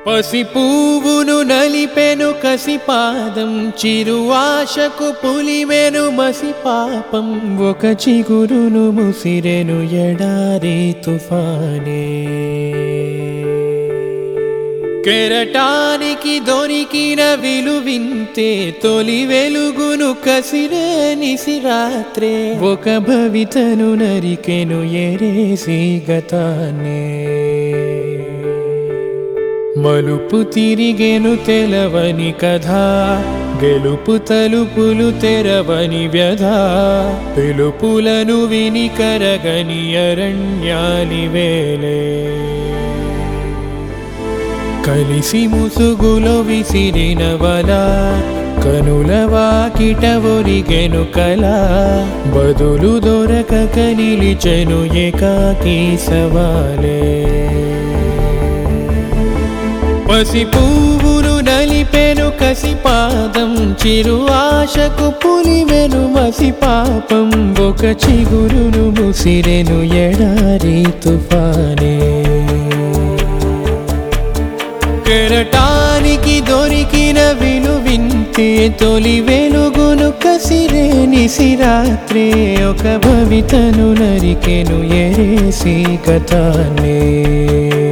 పసి పువ్వును నలిపెను కసి పాదం చిరు ఆశకు పులిమెను మసి పాపం ఒక చిగురును ముసిరెను ఎడారి తుఫానే కెరటానికి దొరికిన విలువింతే తొలి వెలుగును కసిరే నిసిరాత్రే ఒక భవితను నరికెను ఎరేసి గతానే మలుపు తిరిగెను తెలవని కథ గెలుపు తలుపులు తెరవని వ్యధ పిలుపులను విని కరగని అరణ్యాని వేలే కలిసి ముసుగులో విసిరిన వల కనుల వాకిట ఒరిగెను కల బదులు దొరకక నిలిచెను ఏకాకి సవాలే పసి పువ్వును నలిపెను కసి పాదం చిరు ఆశకు పులివెను మసి పాపం ఒక చిగురును ముసిరెను ఎడారి తుఫానే కెరటానికి దొరికిన విలువింతే తొలి వెలుగును కసిరే నిసిరాత్రే ఒక భవితను నరికెను ఎరేసి కథానే